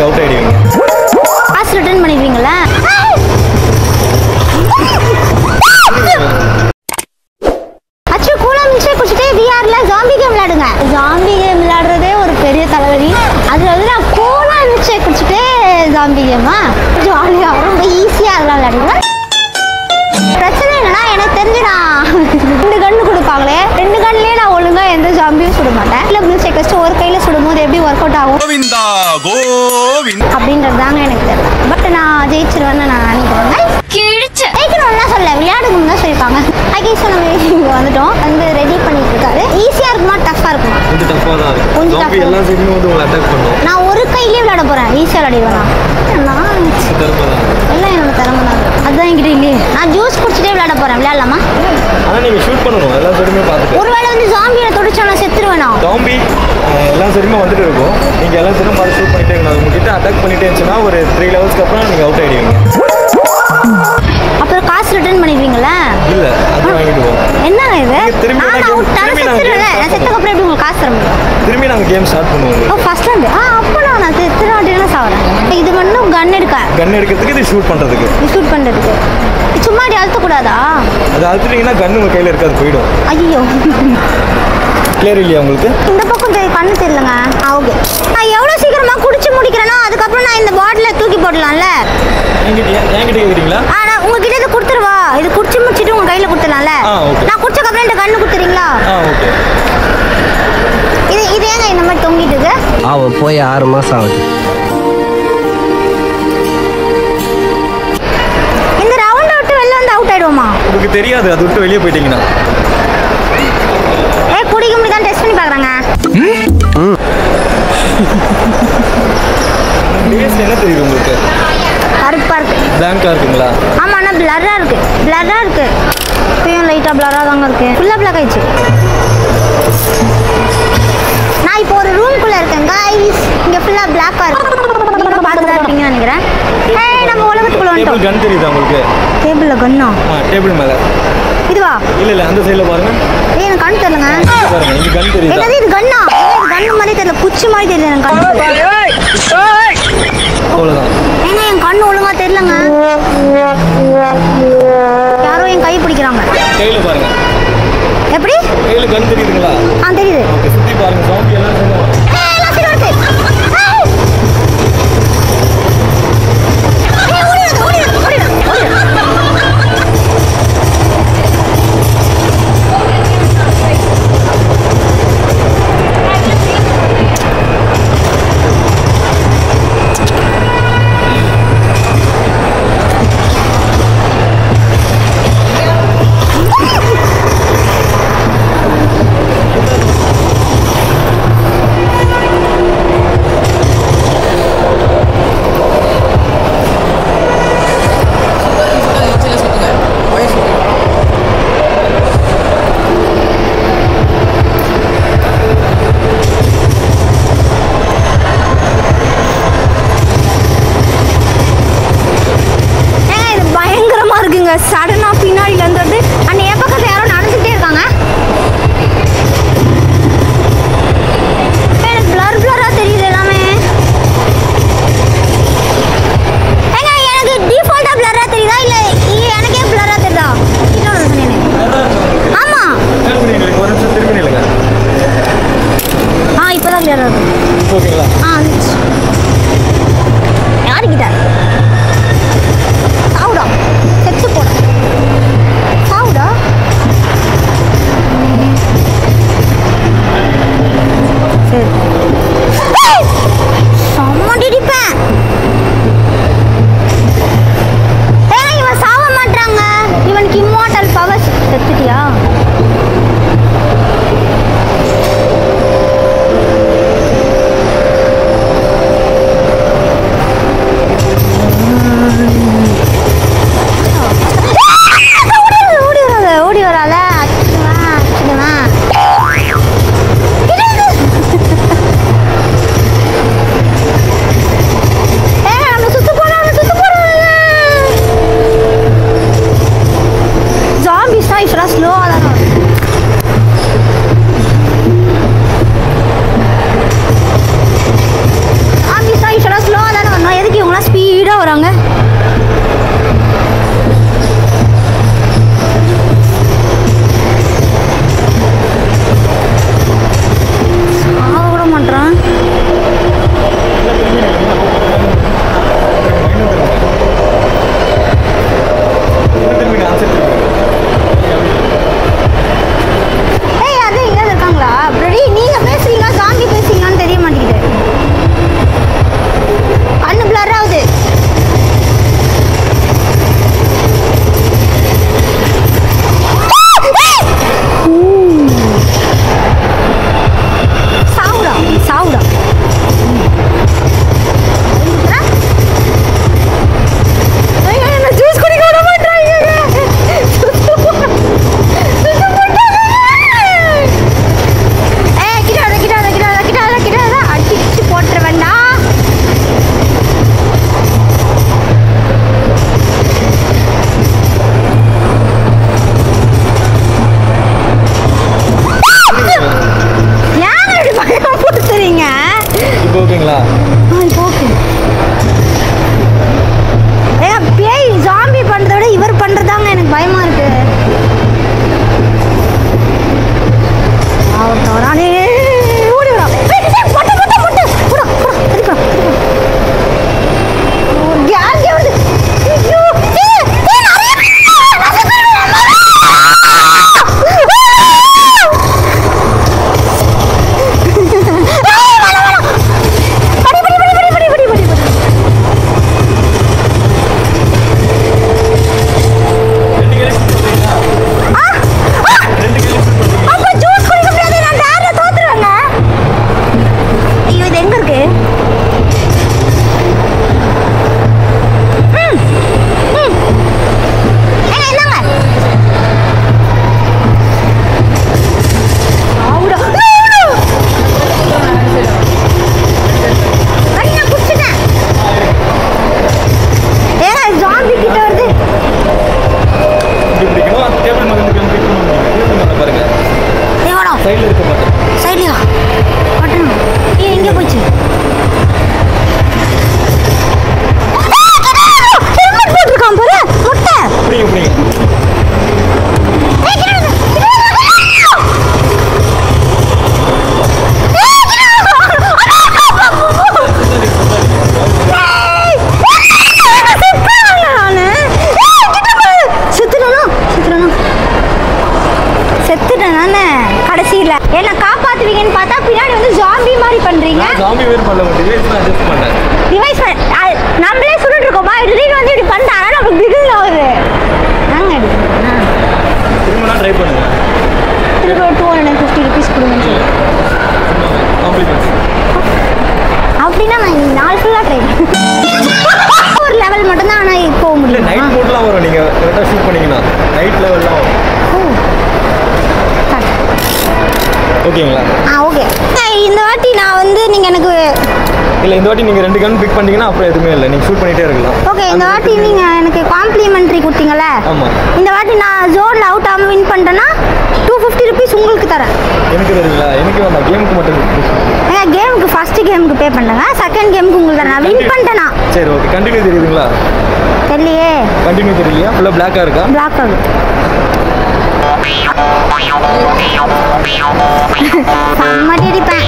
நீங்கள் அவுட் ஆகிடுவீங்க காசு ரிட்டர்ன் பண்ணிடுவீங்களா அச்சு கூலா மில்க் குடிச்சிட்டு விஆர்ல ஜாம்பி கேம் விளையாடுங்க ஜாம்பி கேம் விளையாடுறதே ஒரு பெரிய தலைவலி அதுல வந்து நான் கூலா மில்க் குடிச்சிட்டு ஜாம்பி கேமா ஜாலியாக ரொம்ப ஈஸியாக அதெல்லாம் விளையாடுவேன் பிரச்சனை என்னன்னா எனக்கு தெரிஞ்சு நான் ரெண்டு கண்ணு கொடுப்பாங்களே ரெண்டு கண்ணுலயே நான் ஒழுங்கா எந்த ஜாம்பியும் சுட மாட்டேன் இல்லை மில்க் ஷேக் வச்சு ஒரு கையில சுடும்போது எப்படி ஒர்க் அவுட் ஆகும் கோவிந்தா கோவிந்த் அப்படின்றது தாங்க எனக்கு தெரியல பட் நான் ஜெயிச்சிருவேன்னு நான் நினைக்கிறேன் ஜெயிக்கணும்லாம் சொல்ல விளையாடுங்கன்னு தான் சொல்லியிருக்காங்க ஐகேஸ் நம்ம இங்கே வந்துட்டோம் வந்து ரெடி பண்ணிட்டு இருக்காரு ஈஸியாக இருக்குமா டஃப்பாக இருக்குமா கொஞ்சம் டஃப்பாக தான் இருக்கும் கொஞ்சம் ஜாம்பி tough. எல்லா சைடுமே வந்து உங்களை அட்டாக் பண்ணும் நான் ஒரு கையிலே விளையாட போகிறேன் ஈஸியாக விளையாடிடுவேன் நான் திறமை தான் எல்லாம் என்னோட திறமை தான் அதுதான் என்கிட்ட இல்லையே நான் ஜூஸ் குடிச்சிட்டே விளையாட போகிறேன் விளையாடலாமா ஆனால் நீங்கள் ஷூட் பண்ணணும் எல்லா சைடுமே பார்த்துட்டு ஒருவேளை வந்து ஜாம்பியை தொடிச்சா நான் செத்துருவேனா ஜாம்பி அஹ், எல்லா சைடுமே வந்துட்டு இருக்கும் நீங்கள் எல்லா சைடும் பார்த்து ஷூட் பண்ணிட்டே இருக்கணும் அது உங்ககிட்ட அட்டாக் பண்ணிட்டே இருந்துச்சுன்னா ஒரு த்ரீ லெவல்ஸ்க்கு அப்புறம் நீங்கள் அவுட் ஆகிடுவீங்க அப்புறம் காசு ரிட்டர்ன் பண்ணிடுவீங்களா இல்லை அது வாங்கிடுவோம் என்னங்க இது திரும்பி நான் நான் அவுட் நான் திரும்பி நான் செத்துருவேன் game நான் செத்தக்கு அப்புறம் எப்படி உங்களுக்கு காசு தர முடியும் திரும்பி நாங்கள் கேம் ஸ்டார்ட் பண்ணுவோம் ஓ ஃபர்ஸ்ட் ஹேண்ட் ஆ அப்போ நான் நான் திருவாட்டிலாம் சாப்பிட்றேன் இது மட்டும் கன் எடுக்க கன் எடுக்கிறதுக்கு இது ஷூட் பண்ணுறதுக்கு ஷூட் பண்ணுறதுக்கு சும்மா அப்படி அழுத்தக்கூடாதா அது அழுத்துட்டீங்கன்னா கன் உங்கள் கையில் இருக்காது போயிடும் ஐயோ கிளியர் இல்லையா உங்களுக்கு இந்த பக்கம் தெரி- கண்ணு தெரியலங்க ஆ ஓகே நான் எவ்வளோ சீக்கிரமாக குடிச்சு முடிக்கிறேனோ அதுக்கப்புறம் நான் இந்த பாட்டிலை தூக்கி போடலாம்ல என்கிட்ட என்கிட்ட கேட்குறீங்களா ஆ நான் உங்ககிட்ட இது கொடுத்துருவா இது குடிச்சு முடிச்சிட்டு உங்கள் கையில் கொடுத்துடலாம்ல ஆ, okay. நான் குடிச்சக்கப்புறம் இந்த கண்ணு கொடுத்துறீங்களா ஆ ஓகே இது இது ஏங்க இந்த மாதிரி தொங்கிட்டு இருக்கு அவ போய் ஆறு மாசம் ஆகுது இந்த ரவுண்டை விட்டு வெளில வந்து அவுட் ஆயிடுவோமா உங்களுக்கு தெரியாது அது விட்டு வெளியே போயிட்டீங்கன்னா ஏ குடிக்க முடியுதான் டெஸ்ட் பண்ணி பார்க்குறாங்க ஃபேஸ் என்ன தெரியுது உங்களுக்கு கருப்பாக இருக்கு பிளாங்காக இருக்குங்களா ஆமாம் ஆனால் பிளராக இருக்கு பிளராக இருக்கு இப்பயும் லைட்டாக பிளராக தாங்க இருக்கு ஃபுல்லாக பிளாக் ஆயிடுச்சு நான் இப்போ ஒரு ரூம்குள்ளே இருக்கேன் கைஸ் இங்கே ஃபுல்லாக பிளாக்காக இருக்கு நீங்கள் பார்த்து தான் இருக்கீங்கன்னு நினைக்கிறேன் ஏய் நம்ம உலகத்துக்குள்ள டேபிள் வந்துட்டோம் கன் தெரியுதா உங்களுக்கு டேபிளில் கண்ணா ஆ டேபிள் மேலே இதுவா இல்லை இல்லை அந்த சைடில் பாருங்க ஏய் எனக்கு கண் தெரியலங்க இங்க பாருங்க இங்கே கன் தெரியுதா என்னது இது கண்ணா இது கண்ணு மாதிரி தெரியல குச்சி மாதிரி தெரியல எனக்கு கண்ணு அவ்வளோதான் ஏங்க என் கண்ணு ஒழுங்கா தெரியலங்க யாரோ என் கை பிடிக்கிறாங்க கையில் பாருங்க எப்படி கையில் கன் தெரியுதுங்களா ஆ தெரியுது ஓகே சுற்றி பாருங்க சாம்பி எல்லாம் சேர்ந்து ஏய், எல்லாம் சரி வருது. ஏய். ஏய், ஓடிடு, ஓடிடு, ஓடிடு, ஓடிடு. நம்மளே சொல்லிட்டு இருக்கோமா திடீர்னு வந்து இப்படி பண்ணிட்டாங்க நமக்கு திடீர்னு ஆகுது நாங்க அடிக்கணும் திரும்பலாம் ட்ரை பண்ணுங்க திரும்ப two hundred and fifty rupees கொடுங்கன்னு சொல்லி காம்ப்ளிமெண்ட்ஸ் அப்படின்னா நான் இன்னைக்கு நாள் ஃபுல்லாக ட்ரை ஒரு லெவல் மட்டும்தான் ஆனால் போக இல்லை முடியும் நைட் மோட்லாம் வரும் நீங்கள் கரெக்டாக ஷூட் பண்ணீங்கன்னா நைட் லெவல்லாம் வரும் ஓகேங்களா ஆ ஓகே இந்த வாட்டி நான் வந்து நீங்கள் எனக்கு இல்லை இந்த வாட்டி நீங்கள் ரெண்டு கன் பிக் பண்ணீங்கன்னா அப்புறம் எதுவுமே இல்லை நீங்கள் ஷூட் பண்ணிகிட்டே இருக்கலாம் ஓகே இந்த வாட்டி நீங்கள் எனக்கு காம்ப்ளிமெண்ட்ரி கொடுத்தீங்கல்ல ஆமாம் இந்த வாட்டி நான் ஜோனில் அவுட் ஆகாமல் வின் பண்ணிட்டேன்னா டூ ஃபிஃப்டி ருபீஸ் உங்களுக்கு தரேன் எனக்கு தெரியுங்களா எனக்கு வேண்டாம் கேமுக்கு மட்டும் ஏங்க கேமுக்கு ஃபஸ்ட்டு கேமுக்கு பே பண்ணுங்க செகண்ட் கேமுக்கு உங்களுக்கு தரேன் நான் வின் பண்ணிட்டேனா சரி ஓகே கண்டினியூ தெரியுதுங்களா தெரியலையே கண்டினியூ தெரியலையா ஃபுல்லாக பிளாக்காக இருக்கா பிளாக் ஆகுது செம்மடி அடிப்பேன்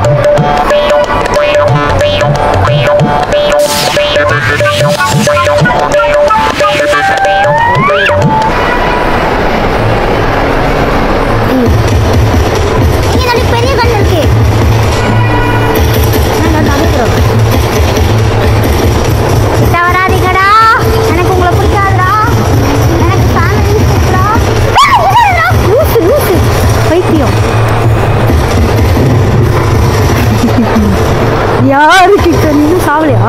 இங்க நாளைக்கு பெரிய கல் இருக்கு நான் தடுக்கிறோம் கிட்ட வராதீங்கடா எனக்கு உங்களை பிடிக்காதுடா எனக்கு ஃபேமிலி இருக்குடா லூசு லூசு பைத்தியம் யாரு கிட்ட நின்று சாவலையா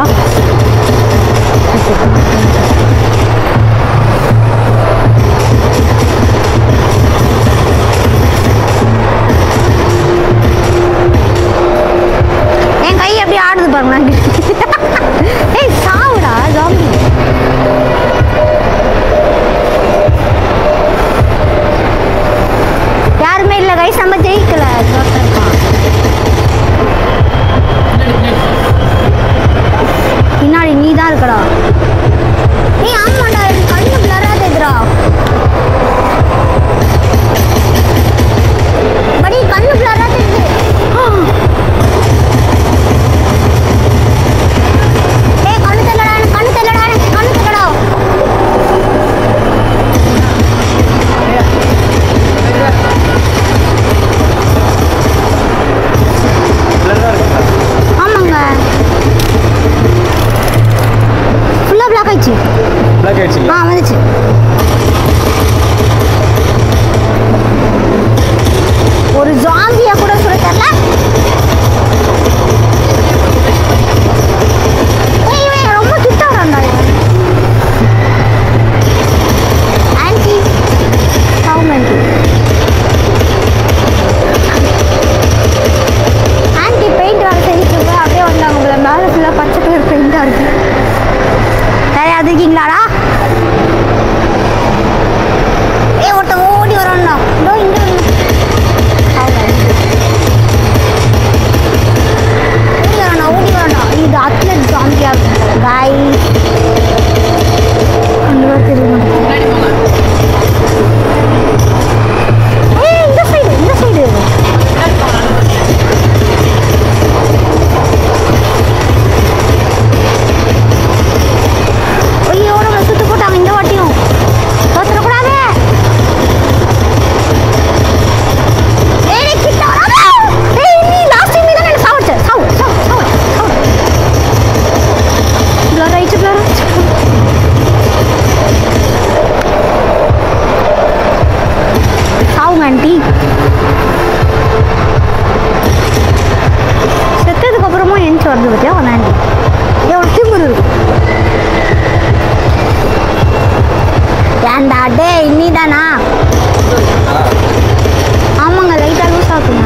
என் கை எப்படி ஆடுது பாருங்க ஏய் சாவுடா ஜாம்பி யாருமே இல்லை கைஸ் நம்ம ஜெயிக்கல தோத்துருக்கோம். பின்னாடி நீ தான் இருக்கடா ஏய் ஆமாடா எனக்கு கண்ணு பிளரா தெரியுதுடா படி கண்ணு பிளரா தெரியுது ஏய் கண்ணு தெரியலடா எனக்கு கண்ணு தெரியலடா எனக்கு கண்ணு தெரியலடா பிளராக இருக்குங்களா ஆமாங்க ஃபுல்லாக பிளாக் ஆயிடுச்சு பிளாக் ஆயிடுச்சுங்களா ஆ வந்துச்சு ஒரு ஜாம்பியா கூட சொல்ல தெரியல ஏய், இவன் ரொம்ப கிட்ட வரான்டா இவன். Aunty sound aunty aunty paint வேலை செஞ்சுட்டு இருக்கு அப்படியே வந்தாங்க உங்களை மேலே ஃபுல்லாக பச்சை கலர் பெயிண்டாக இருக்கு வேற யாராவது இருக்கீங்களாடா ஏ ஒருத்தன் ஓடி வரான்டா இதோ இங்க வந்து. சாவுடா. ஓடி வரான்டா ஓடி வரான்டா இது அத்லட் ஜாம்பியா பாய் கண்டிப்பா தெரியும் ஏய் இந்த சைடு இந்த சைடு ஐயோ நம்ம சுட்டு போட்டாங்க இந்த வாட்டியும் தோத்துடக்கூடாது ஏய், நீ கிட்ட வராத. ஏய், நீ last time நீ தானே என்னை சாவடிச்ச. சாவு, சாவு, சாவு, சாவு. Blur ஆயிடுச்சு, blur ஆயிடுச்சு. சாவுங்க ஆண்டி செத்ததுக்கு அப்புறமும் எந்திச்சு வருது பத்தியா ஒரு ஆண்டி எவ்வளோ திமுரு இருக்கு ஏன்டா டேய் நீ தானா ஆமாங்க லைட்டாக லூஸ் ஆகுங்க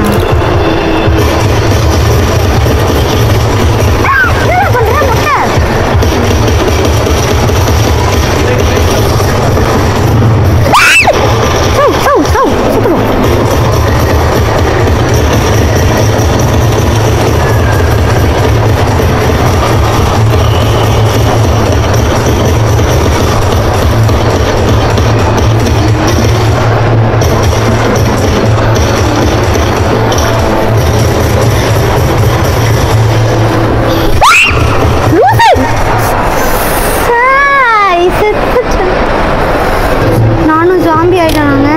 என்ன பண்ற முட்டை சௌ, சௌ, சௌ, சுத்துறோம். லூசு! சாய், செத்துச்சு. நானும் ஜாம்பி ஆயிட்டாங்க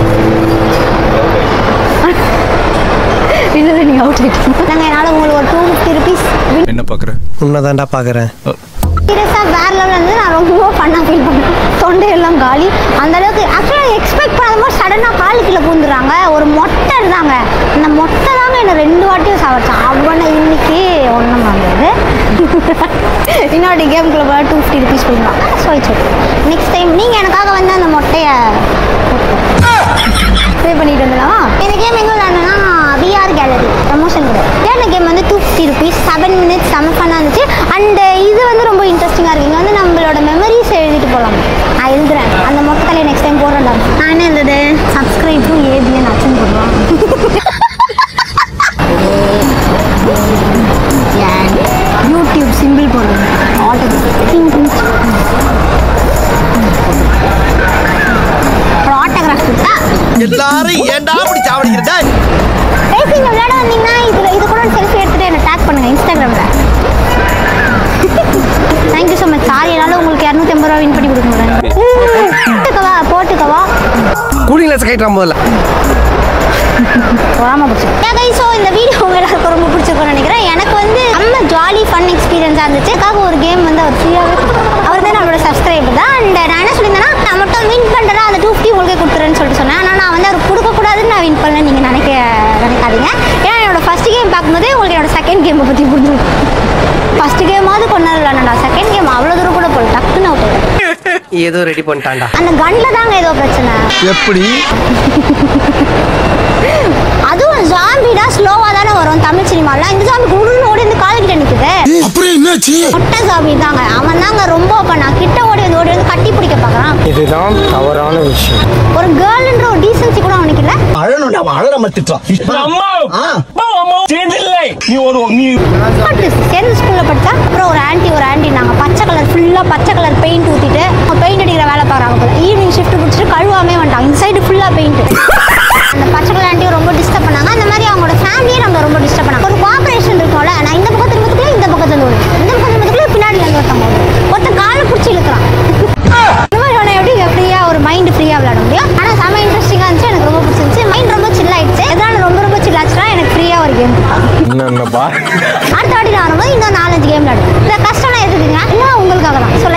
இல்லை நீ அவுட் ஆயிட்டீங்க நாங்கள் என்னால் உங்களுக்கு ஒரு டூ ஃபிஃப்டி ருபீஸ் என்ன பாக்குற உன்னதான்டா பார்க்குறேன் சீரியஸாக வேற லெவலில் இருந்து நான் ரொம்ப ஃபன்னாக ஃபீல் பண்ணேன் தொண்டையெல்லாம் காலி அந்த அளவுக்கு ஆக்சுவலாக எக்ஸ்பெக்ட் பண்ணாத மாதிரி சடனாக காலுக்குள்ள பூந்துடுறாங்க ஒரு மொட்டை இருந்தாங்க அந்த மொட்டை தாங்க என்னை ரெண்டு வாட்டியும் சாவடிச்சான் அவனை இன்னைக்கு ஒன்றும் வாங்குறது இன்னொரு கேமுக்குள்ள போய் டூ ஃபிஃப்டி ருபீஸ் கொடுக்குறாங்க ஸோ இட்ஸ் நெக்ஸ்ட் டைம் நீங்கள் எனக்காக வந்து அந்த மொட்டையை ப்ளே பண்ணிட்டு வந்துடலாமா இந்த கேம் எங்கே விளாட்னா விஆர் கேலரி ப்ரமோஷன் கூட இந்த கேம் வந்து two fifty rupees seven minutes செம ஃபன்னாக இருந்துச்சு அண்ட் இது வந்து ரொம்ப இன்ட்ரெஸ்டிங்காக இருக்கு இங்கே வந்து நம்மளோட மெமரிஸ் எழுதிட்டு போகலாம் நான் எழுதுறேன் அந்த மொத்தத்தில் நெக்ஸ்ட் டைம் போடுறேன்டா நான் என்ன எழுதுது சப்ஸ்கிரைப் டு ஏபிஎன் அச்சன் போடுவான் யூடியூப் சிம்பிள் போடுறேன் ஆட்டோகிராஃப் கொடுத்தா எல்லாரும் ஏன்டா அப்படி சாவடிக்கிறதா ரேசிங் விளையாட வந்தீங்கன்னா இதுல இது கூட செல்ஃபி எடுத்துட்டு என்ன டேக் பண்ணுங்க இன்ஸ்டாகிராம்ல தேங்க்யூ ஸோ மச் சாரி என்னால் உங்களுக்கு இரநூத்தி ஐம்பது ரூபா வின் பண்ணி கொடுக்க முடியாது போட்டுக்கவா போட்டுக்கவா கூலிங் கிளாஸ் கைட்டான் முதல்ல பொறாம பிடிச்சி கை ஸோ இந்த வீடியோ உங்க எல்லாருக்கும் ரொம்ப பிடிச்சிருக்கும்னு நினைக்கிறேன் எனக்கு வந்து நம்ம ஜாலி ஃபன் எக்ஸ்பீரியன்ஸாக இருந்துச்சு அதுக்காக ஒரு கேம் வந்து அவர் ஃப்ரீயாகவே அவர் தான் நம்மளோட சப்ஸ்கிரைபர் தான் அண்ட் நான் என்ன சொல்லியிருந்தேன்னா நான் மட்டும் வின் பண்ணுறேன் அந்த டூ ஃபிஃப்டி உங்களுக்கே கொடுத்துறேன்னு சொல்லிட்டு சொன்னேன் ஆனால் நான் வந்து அவர் கொடுக்கக்கூடாதுன்னு நான் வின் பண்ணல நீங்கள் நினைக்க நினைக்காதீங்க ஏன்னா என்னோட ஃபர்ஸ்ட் கேம் பார்க்கும்போதே உங்களுக்கு என்னோட செகண்ட் கேமை பற்றி புரிஞ்சுது ஃபர்ஸ்ட் கேமாவது கொண்டாடு விளாண்டா செகண்ட் கேம் அவ்வளோ தூரம் கூட போல டக்குன்னு அவுட் ஏதோ ரெடி பண்ணிட்டான்டா அந்த கன்ல தாங்க ஏதோ பிரச்சனை எப்படி அதுவும் ஜாம்பிடா ஸ்லோவா தானே வரும் தமிழ் சினிமால இந்த ஜாம்பி குடுன்னு ஓடி வந்து கால் கிட்ட நிக்குது அப்புறம் என்னாச்சு மொட்டை ஜாம்பி தாங்க அவன் தாங்க ரொம்ப பண்ணா கிட்ட ஓடி வந்து ஓடி வந்து கட்டி பிடிக்க பாக்குறான் இதுதான் தவறான விஷயம் ஒரு கேர்ள்ன்ற ஒரு டீசன்சி கூட அவனுக்கு இல்ல அழணும் அவன் அழ நம்ம திட்டுறான் ஆ பட்டு சேர்ந்து ஸ்கூல்ல படிச்சா அப்புறம் ஒரு ஆன்ட்டி ஒரு ஆன்ட்டி நாங்க பச்சை கலர் ஃபுல்லா பச்சை கலர் பெயிண்ட் ஊத்திட்டு பெயிண்ட் அடிக்கிற வேலை பாக்குறாங்க போல ஈவினிங் ஷிஃப்ட் முடிச்சுட்டு கழுவாமே வந்துட்டாங்க இந்த சைடு ஃபுல்லா பெயிண்ட் அந்த பச்சை கலர் ஆன்ட்டியும் ரொம்ப டிஸ்டர்ப் பண்ணாங்க அந்த மாதிரி அவங்களோட ஃபேமிலியே நம்ம ரொம்ப டிஸ்டர்ப் பண்ணாங்க ஒரு கோஆபரேஷன் இருக்கும்ல நான் இந்த பக்கம் திரும்பத்துக்குள்ள இந்த பக்கத்துல இருந்து ஓடுவேன் இந்த பக்கம் திரும்பத்துக்குள்ள பின்னாடில இருந்து ஒருத்தவங்க ஓடுவேன். ஒருத்தன் காலை பிடிச்சி இழுக்கிறான் இந்த மாதிரி அவனை எப்படி ஃப்ரீயா ஒரு மைண்ட் ஃப்ரீயா விளையாட முடியும் ஆனா செம இன்ட்ரெஸ்டிங்கா இருந்துச்சு எனக்கு ரொம்ப பிடிச்சிருந்துச்சு மைண்ட் ரொம்ப சில் ஆயிடுச்சு எதனால ரொம்ப ரொம்ப சில் ஆச்சுன்னா எனக்கு ஃப்ரீயா ஒரு கேம் என்னென்ன பா அடுத்த வாட்டி நான் வரும்போது இன்னும் நாலஞ்சு கேம் விளையாடுவேன் இந்த கஷ்டம் எதுக்குங்க எல்லாம் உங்களுக்காக தான் ஸோ